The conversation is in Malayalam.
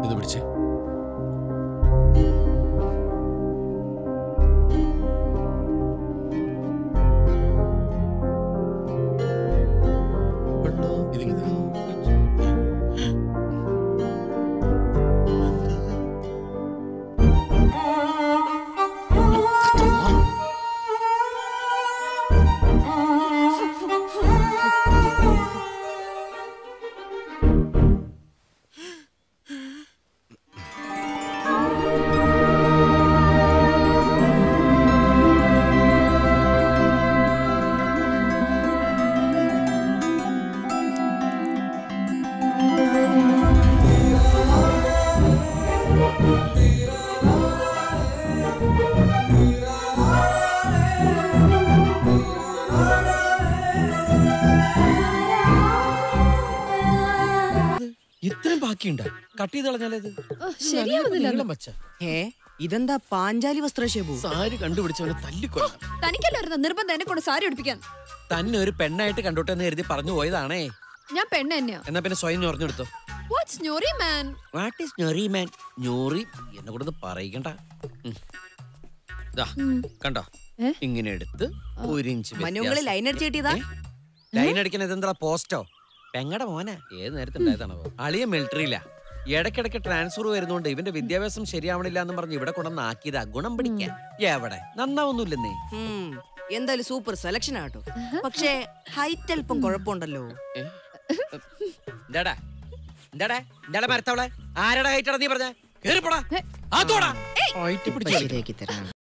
ഇവിടുന്ന് പിടിച്ചേ ഇതിങ്ങനെ ഇത്രയും ബാക്കിയുണ്ട കട്ട് ചെയ്ത് കളഞ്ഞാലേത് ശരിയാവുന്നില്ല വച്ച ഏ ഇതെന്താ പാഞ്ചാലി വസ്ത്രശേപു സാരി കണ്ടുപിടിച്ചവനെ തല്ലിക്കൊല്ലാം തനിക്കല്ലായിരുന്നു നിർബന്ധം എന്നെ കൊണ്ട് സാരി ഉടുപ്പിക്കാൻ തന്നെ ഒരു പെണ്ണായിട്ട് കണ്ടോട്ടെന്ന് കരുതി പറഞ്ഞു പോയതാണേ ഞാൻ പെണ്ണ് തന്നെയാ എന്നാ പിന്നെ സ്വയം ഞൊറിഞ്ഞെടുത്തോ വാട്ട്സ് ഞൊറി മാൻ വാട്ട് ഈസ് ഞൊറി മാൻ ഞൊറി എന്നെ കൂടെ പറയിക്കണ്ട ഉം. ദാ, കണ്ടോ ഏ? ഇങ്ങനെ എടുത്ത് ഒരു ഇഞ്ച് മനുങ്ങള് ലൈൻ അടിച്ച് കിട്ടിയതാ ലൈൻ അടിക്കണ ഇതെന്താ പോസ്റ്റോ പെങ്ങടെ മോനെ ഏത് നേരത്തെ ഉണ്ടായതാണോ അളിയ മിലിറ്ററിയില്ല ഇടയ്ക്കിടയ്ക്ക് ട്രാൻസ്ഫർ വരുന്നോണ്ട് ഇവന്റെ വിദ്യാഭ്യാസം ശരിയാവണില്ല എന്ന് പറഞ്ഞ് ഇവിടെ കൊണ്ടുവന്ന് ആക്കിയതാ ഗുണം പിടിക്കാൻ എവിടെ നന്നാവൊന്നുമില്ലെന്നേ ഉം, എന്തായാലും സൂപ്പർ സെലക്ഷൻ ആട്ടോ പക്ഷേ ഹൈറ്റ് അല്പം കുഴപ്പമുണ്ടല്ലോ എന്താടാ എന്താടാ എന്താടാ മരത്തവളെ ആരുടെ ഹൈറ്റ് നീ പറഞ്ഞ കേറിപ്പോടാ ആ തോടാ ഹൈറ്റ് പിടിച്ചു ശരിയാക്കി തരാം